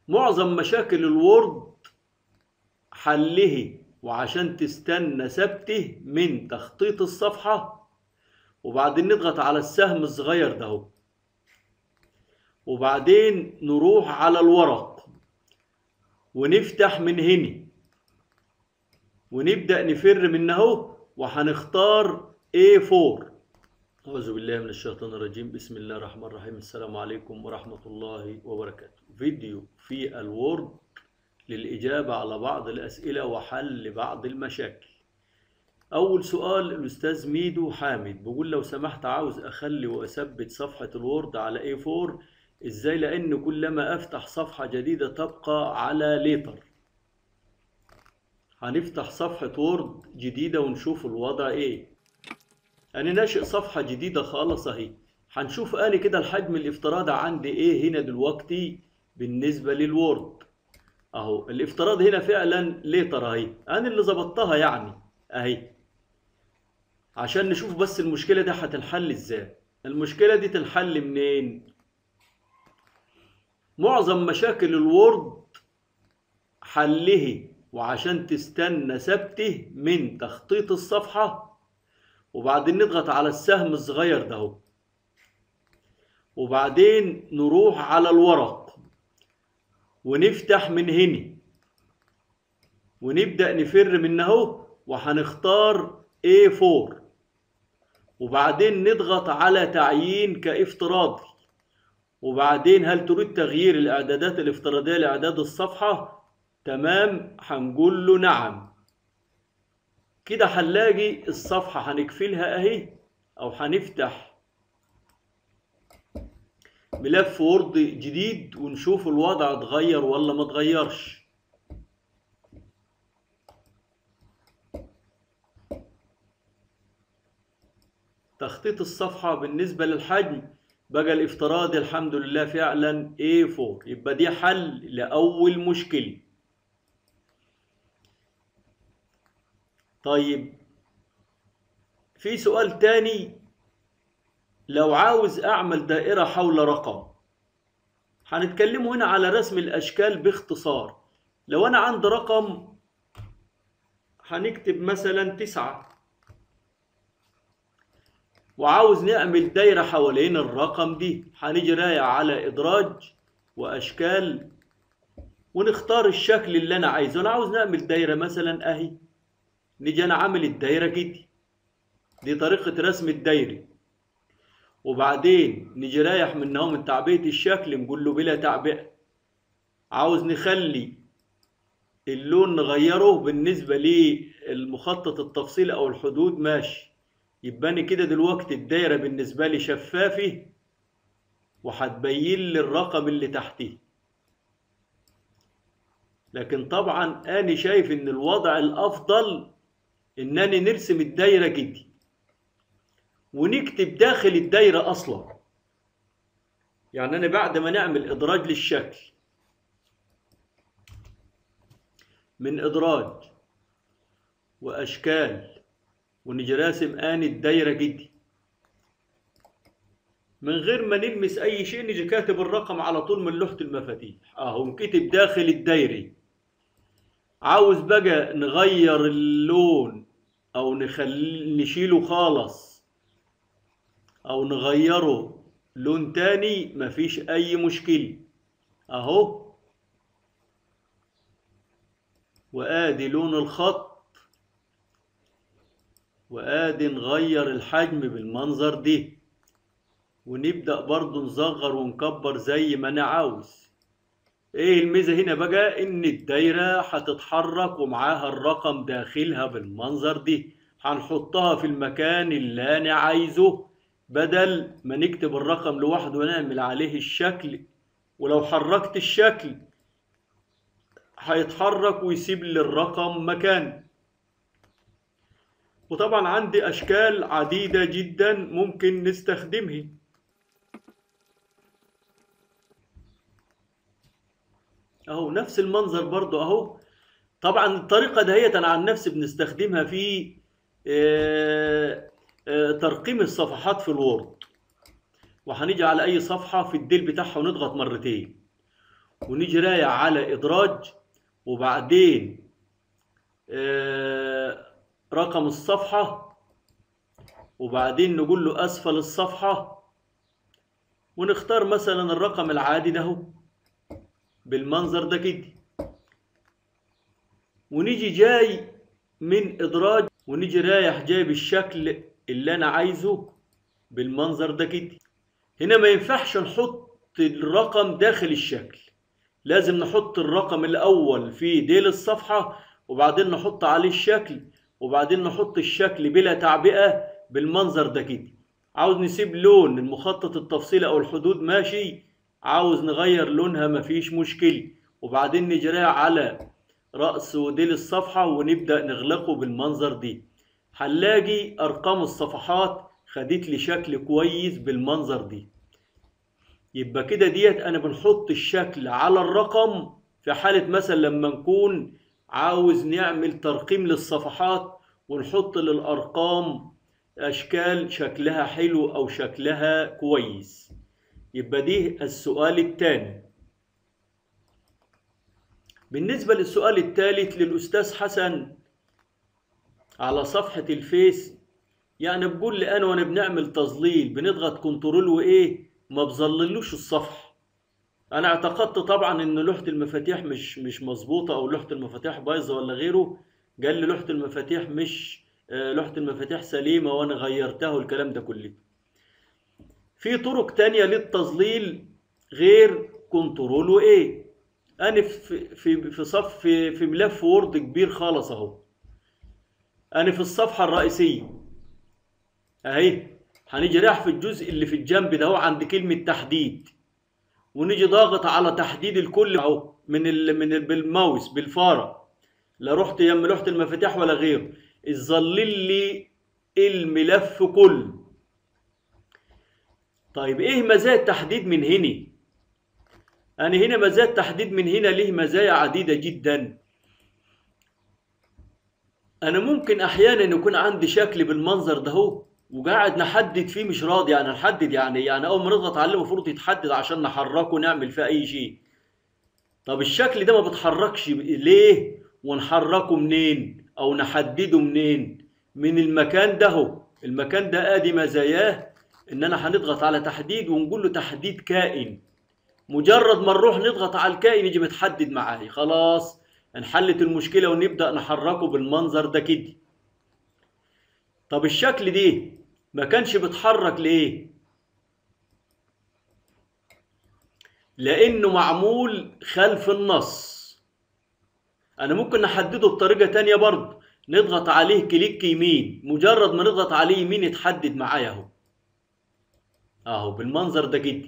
معظم مشاكل الوورد حله وعشان تستنى ثبته من تخطيط الصفحة وبعدين نضغط على السهم الصغير ده اهو. وبعدين نروح على الورق ونفتح من هنا ونبدأ نفر منه اهو وهنختار A4 أعوذ بالله من الشيطان الرجيم بسم الله الرحمن الرحيم السلام عليكم ورحمة الله وبركاته فيديو في الوورد للإجابة على بعض الأسئلة وحل بعض المشاكل أول سؤال الأستاذ ميدو حامد بيقول لو سمحت عاوز أخلي وأثبت صفحة الوورد على A4 إزاي لأن كلما أفتح صفحة جديدة تبقى على ليتر هنفتح صفحة وورد جديدة ونشوف الوضع إيه أنا ناشئ صفحة جديدة خالص أهي هنشوف أنا كده الحجم الافتراضي عندي إيه هنا دلوقتي بالنسبة للوورد أهو الافتراض هنا فعلا ليتر أهي أنا اللي ظبطتها يعني أهي عشان نشوف بس المشكلة دي هتنحل إزاي المشكلة دي تنحل منين معظم مشاكل الوورد حله وعشان تستنى ثبته من تخطيط الصفحة وبعدين نضغط على السهم الصغير ده اهو وبعدين نروح على الورق ونفتح من هنا ونبدأ نفر منه اهو وهنختار A4 وبعدين نضغط على تعيين كافتراضي وبعدين هل تريد تغيير الإعدادات الافتراضية لإعداد الصفحة؟ تمام هنقول له نعم كده هنلاقي الصفحة هنقفلها أهي أو هنفتح ملف وورد جديد ونشوف الوضع اتغير ولا ما اتغيرش تخطيط الصفحة بالنسبة للحجم بقى الافتراضي الحمد لله فعلا A4 يبقى دي حل لأول مشكلة طيب في سؤال تاني لو عاوز أعمل دائرة حول رقم هنتكلموا هنا على رسم الأشكال باختصار لو أنا عندي رقم هنكتب مثلا تسعة وعاوز نعمل دايرة حوالين الرقم دي هنيجي رايح على إدراج وأشكال ونختار الشكل اللي أنا عايزه أنا عاوز نعمل دايرة مثلا أهي نيجي أنا عامل الدايرة كده دي طريقة رسم الدايرة وبعدين نيجي رايح من هو من تعبئة الشكل نقول له بلا تعبئة عاوز نخلي اللون نغيره بالنسبة للمخطط التفصيل أو الحدود ماشي يبقى أنا كده دلوقتي الدايرة بالنسبة لي شفافة وهتبين لي الرقم اللي تحتيه لكن طبعا أنا شايف إن الوضع الأفضل إنني نرسم الدايرة كده ونكتب داخل الدايرة أصلا يعني أنا بعد ما نعمل إدراج للشكل من إدراج وأشكال ونيجي راسم آني الدايرة جدي من غير ما نلمس أي شيء نيجي كاتب الرقم على طول من لوحة المفاتيح أهو نكتب داخل الدايرة عاوز بقى نغير اللون أو نخلي نشيله خالص أو نغيره لون تاني مفيش أي مشكلة أهو وآدي لون الخط وآدي نغير الحجم بالمنظر دي ونبدأ برضو نصغر ونكبر زي ما أنا عاوز ايه الميزة هنا بقى ان الدايرة هتتحرك ومعاها الرقم داخلها بالمنظر دي هنحطها في المكان اللي انا عايزه بدل ما نكتب الرقم لوحده ونعمل عليه الشكل ولو حركت الشكل هيتحرك ويسيب لي الرقم مكان وطبعا عندي اشكال عديدة جدا ممكن نستخدمها اهو نفس المنظر برضو اهو طبعا الطريقه دهيت انا عن نفسي بنستخدمها في آه، آه، ترقيم الصفحات في الوورد وهنيجي على اي صفحه في الديل بتاعها ونضغط مرتين ونيجي رايح على ادراج وبعدين آه، رقم الصفحة وبعدين نقول له اسفل الصفحة ونختار مثلا الرقم العادي ده اهو بالمنظر ده كده ونيجي جاي من ادراج ونيجي رايح جايب الشكل اللي انا عايزه بالمنظر ده كده هنا ما ينفعش نحط الرقم داخل الشكل لازم نحط الرقم الاول في ديل الصفحة وبعدين نحط عليه الشكل وبعدين نحط الشكل بلا تعبئة بالمنظر ده كده عاوز نسيب لون المخطط التفصيلي او الحدود ماشي عاوز نغير لونها مفيش مشكلة وبعدين نجريها على رأس وديل الصفحة ونبدأ نغلقه بالمنظر دي هنلاقي أرقام الصفحات خدت لي شكل كويس بالمنظر دي يبقى كده ديت أنا بنحط الشكل على الرقم في حالة مثلا لما نكون عاوز نعمل ترقيم للصفحات ونحط للأرقام أشكال شكلها حلو أو شكلها كويس يبقى دي السؤال الثاني بالنسبة للسؤال الثالث للأستاذ حسن على صفحة الفيس يعني بقول لي أنا وأنا بنعمل تظليل بنضغط كنترول وإيه ما بظللوش الصفحة أنا اعتقدت طبعا إن لوحة المفاتيح مش مش مظبوطة أو لوحة المفاتيح بايظة ولا غيره قال لي لوحة المفاتيح مش آه، لوحة المفاتيح سليمة وأنا غيرتها والكلام ده كله في طرق تانية للتظليل غير كنترول وإيه انا في في في صف في, في ملف وورد كبير خالص اهو انا في الصفحه الرئيسيه اهي هنيجي رايح في الجزء اللي في الجنب ده اهو عند كلمه تحديد ونيجي ضاغط على تحديد الكل اهو من ال من ال بالماوس بالفاره لا رحت يم لوحه المفاتيح ولا غيره ظلل لي الملف كله طيب ايه مزايا التحديد من هنا أنا هنا مزايا التحديد من هنا ليه مزايا عديدة جدا أنا ممكن أحيانا يكون عندي شكل بالمنظر ده هو وقاعد نحدد فيه مش راضي يعني نحدد يعني يعني أول ما نضغط عليه المفروض يتحدد عشان نحركه ونعمل فيه أي شيء طب الشكل ده ما بيتحركش ليه ونحركه منين أو نحدده منين من المكان ده هو المكان ده آدي مزاياه إن أنا هنضغط على تحديد ونقول له تحديد كائن مجرد ما نروح نضغط على الكائن يجي متحدد معايا خلاص انحلت المشكله ونبدا نحركه بالمنظر ده كده طب الشكل دي ما كانش بيتحرك ليه لانه معمول خلف النص انا ممكن نحدده بطريقه تانية برضه نضغط عليه كليك يمين مجرد ما نضغط عليه يمين يتحدد معايا اهو اهو بالمنظر ده كده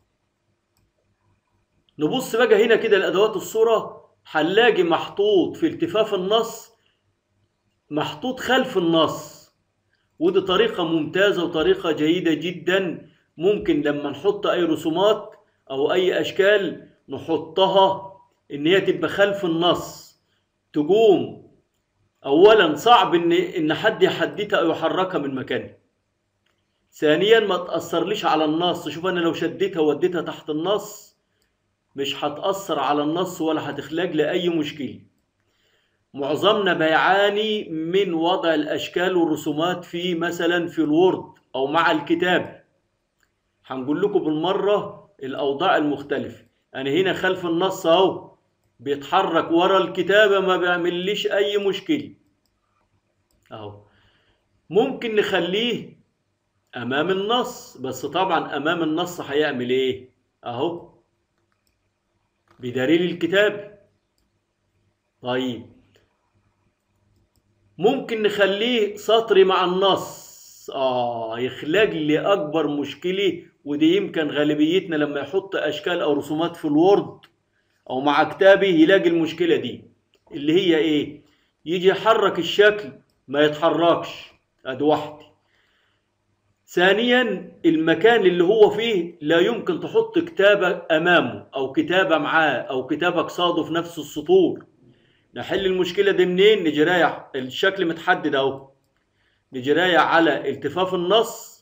نبص بقى هنا كده لادوات الصوره هنلاقي محطوط في التفاف النص محطوط خلف النص ودي طريقه ممتازه وطريقه جيده جدا ممكن لما نحط اي رسومات او اي اشكال نحطها ان هي تبقى خلف النص تقوم اولا صعب ان ان حد يحددها او يحركها من مكانها ثانيا ما تاثرليش على النص شوف انا لو شديتها ووديتها تحت النص مش هتأثر على النص ولا هتخلق لي أي مشكلة معظمنا بيعاني من وضع الأشكال والرسومات في مثلا في الوورد أو مع الكتاب هنقول لكم بالمرة الأوضاع المختلفة أنا هنا خلف النص أهو بيتحرك ورا الكتابة ما بيعمليش أي مشكلة أهو ممكن نخليه أمام النص بس طبعا أمام النص هيعمل إيه أهو بدليل الكتاب طيب ممكن نخليه سطري مع النص اه يخلق لي اكبر مشكله ودي يمكن غالبيتنا لما يحط اشكال او رسومات في الوورد او مع كتابه يلاقي المشكله دي اللي هي ايه يجي يحرك الشكل ما يتحركش ادي واحده ثانيا المكان اللي هو فيه لا يمكن تحط كتابة أمامه أو كتابة معاه أو كتابة قصاده في نفس السطور نحل المشكلة دي منين نجي رايح الشكل متحدد أهو نجي رايح على التفاف النص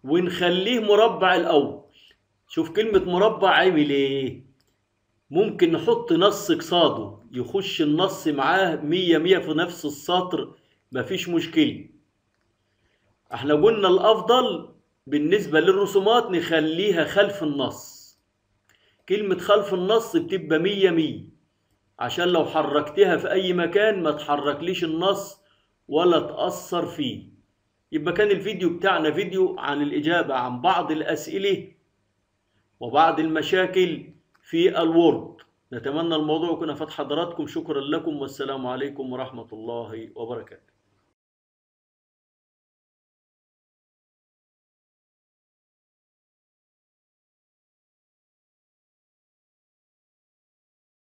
ونخليه مربع الأول شوف كلمة مربع عامل ايه ممكن نحط نص قصاده يخش النص معاه مية مية في نفس السطر مفيش مشكلة احنا قلنا الأفضل بالنسبة للرسومات نخليها خلف النص كلمة خلف النص بتبقى مية مية عشان لو حركتها في أي مكان ما تحركليش النص ولا تأثر فيه يبقى كان الفيديو بتاعنا فيديو عن الإجابة عن بعض الأسئلة وبعض المشاكل في الوورد نتمنى الموضوع يكون فات حضراتكم شكرا لكم والسلام عليكم ورحمة الله وبركاته